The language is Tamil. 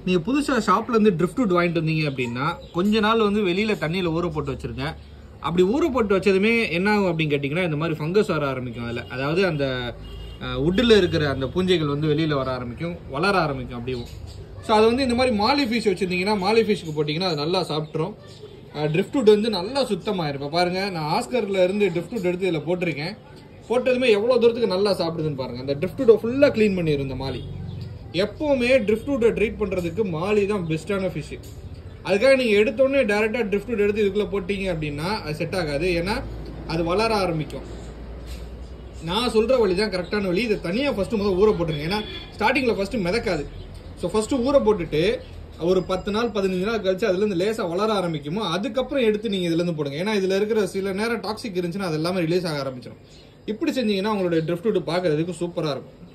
நீங்கள் புதுசாக ஷாப்லேருந்து ட்ரிஃப்ட் வுட் வாங்கிட்டு வந்தீங்க அப்படின்னா கொஞ்ச நாள் வந்து வெளியில் தண்ணியில் ஊற போட்டு வச்சுருங்க அப்படி ஊற போட்டு வச்சதுமே என்ன ஆகும் அப்படின்னு கேட்டிங்கன்னா இந்த மாதிரி ஃபங்கஸ் வர ஆரம்பிக்கும் அதில் அதாவது அந்த உட்டில் இருக்கிற அந்த பூஞ்சைகள் வந்து வெளியில் வர ஆரம்பிக்கும் வளர ஆரம்பிக்கும் அப்படியும் ஸோ அது வந்து இந்த மாதிரி மாலி ஃபிஷ் வச்சுருந்தீங்கன்னா மாலி ஃபிஷ்க்கு போட்டிங்கன்னா அது நல்லா சாப்பிட்ரும் ட்ரிஃப்ட் வுட் வந்து நல்லா சுத்தமாயிரும் இப்போ பாருங்கள் நான் ஆஸ்கரில் இருந்து ட்ரிஃப்ட் வுட் எடுத்து இதில் போட்டிருக்கேன் போட்டதுமே எவ்வளோ தூரத்துக்கு நல்லா சாப்பிடுதுன்னு பாருங்கள் அந்த ட்ரிஃப்ட் வுட்டை ஃபுல்லாக க்ளீன் பண்ணிடும் இந்த மாலி எப்போவுமே ட்ரிஃப்ட் வுட்டை ட்ரீட் பண்ணுறதுக்கு மாலி தான் பெஸ்ட்டான ஃபிஷ்ஷு அதுக்காக நீங்கள் எடுத்தோடனே டேரெக்டாக ட்ரிஃப்ட் வுட் எடுத்து இதுக்குள்ளே போட்டீங்க அப்படின்னா அது செட் ஆகாது ஏன்னா அது வளர ஆரம்பிக்கும் நான் சொல்கிற வழி தான் கரெக்டான வழி இதை தனியாக ஃபஸ்ட்டு முதல் ஊற போட்டுருங்க ஏன்னா ஸ்டார்டிங்கில் ஃபஸ்ட்டு மிதக்காது ஸோ ஃபஸ்ட்டு ஊற போட்டுட்டு ஒரு பத்து நாள் பதினஞ்சு நாள் கழிச்சு அதுலேருந்து லேசாக வளர ஆரம்பிக்குமோ அதுக்கப்புறம் எடுத்து நீங்கள் இதுலேருந்து போடுங்க ஏன்னா இதில் இருக்கிற சில நேரம் டாக்ஸிக் இருந்துச்சுன்னா அது எல்லாமே ரிலீஸ் ஆக ஆரம்பிச்சிடும் இப்படி செஞ்சீங்கன்னா உங்களுடைய ட்ரிஃப்ட் வுட் பார்க்கறதுக்கு சூப்பராக இருக்கும்